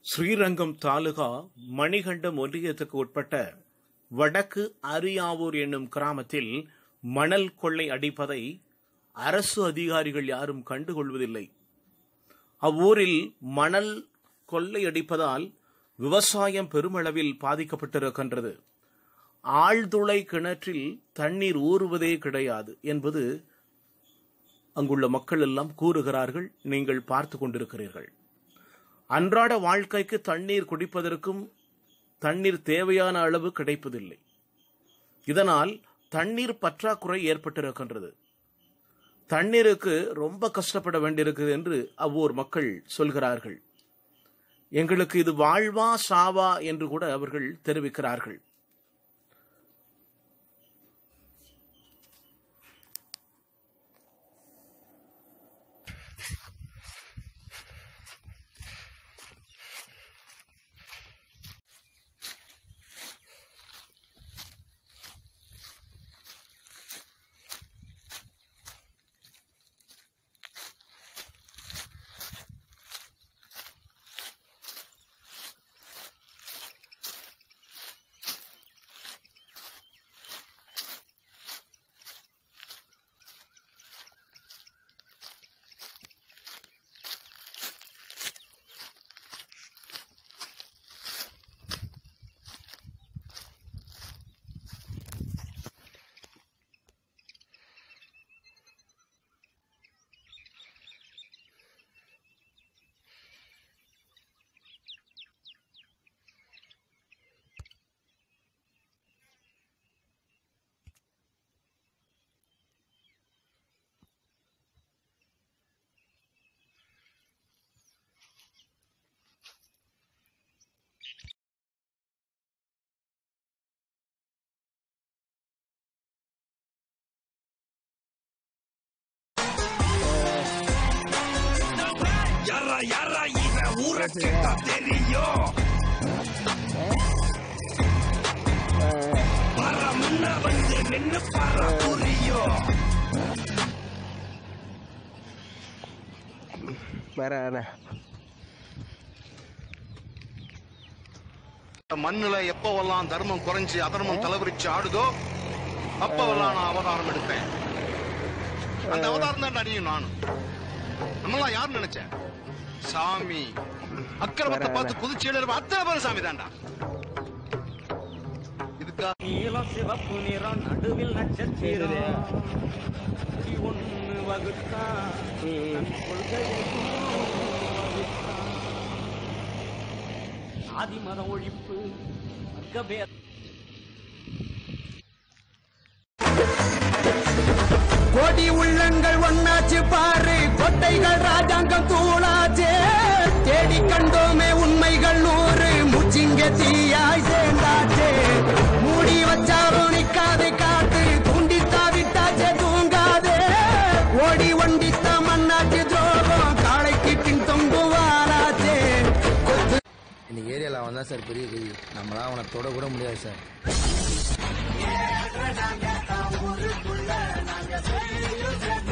ஸ்ரீரங்கம் தாலுகா மணிகண்டம் ஒன்றியத்துக்கு உட்பட்ட வடக்கு அரியாவூர் என்னும் கிராமத்தில் மணல் கொள்ளை அடிப்பதை அரசு அதிகாரிகள் யாரும் கண்டுகொள்வதில்லை அவ்வூரில் மணல் கொள்ளையடிப்பதால் விவசாயம் பெருமளவில் பாதிக்கப்பட்டிருக்கின்றது ஆழ்துளை கிணற்றில் தண்ணீர் ஊறுவதே கிடையாது என்பது அங்குள்ள மக்கள் எல்லாம் கூறுகிறார்கள் நீங்கள் பார்த்து கொண்டிருக்கிறீர்கள் அன்றாட வாழ்க்கைக்கு தண்ணீர் குடிப்பதற்கும் தண்ணீர் தேவையான அளவு கிடைப்பதில்லை இதனால் தண்ணீர் பற்றாக்குறை ஏற்பட்டிருக்கின்றது தண்ணீருக்கு ரொம்ப கஷ்டப்பட வேண்டியிருக்குது என்று அவ்வூர் மக்கள் சொல்கிறார்கள் எங்களுக்கு இது வாழ்வா சாவா என்று கூட அவர்கள் தெரிவிக்கிறார்கள் யாரா யாரா இவன் ஊரை கேட்டா தெரியும் வர முன்ன வந்து நின்னு பார புரியும் வேற மண்ணுல எப்பவெல்லாம் தர்மம் குறைஞ்சு அதர்மம் தலைவிரிச்சு ஆடுதோ அப்பவெல்லாம் நான் அவதாரம் எடுப்பேன் அந்த அவதாரம் தான் அடியும் நானும் நம்மளாம் யார் நினைச்சேன் சாமி அக்கிரமத்தை பார்த்து குதிச்சு எழுற அத்தனை பேரும் சாமி தான்டா இதுக்கா நீலம் சிவப்பு நிறம் நடுவில் நட்சத்திரம் ஒன்று வகுத்தா தன் கொள்கையையும் வகுத்தான். சாதி மத ஒழிப்பு வர்க்கபேத கோடி உள்ளங்கள் ஒன்னாச்சு பாரு கொட்டைகள் ராஜாங்கம் தூளாச்சே தேடி கண்டோமே உண்மைகள் நூறு முச்சிங்க தீயாய் சேர்ந்தாச்சே மூடி வச்சாலும் நிக்காது காத்து துண்டித்தா விட்டாச்சே தூங்காதே ஓடி ஒண்டித்தா மண்ணாச்சு துரோகம் காளைக்கு பின் தொங்குவாராச்சே கொத்து இந்த ஏரியால அவன் தான் சார் பெரிய கை நம்மளாம் அவனை தொட கூட முடியாது சார் நாங்க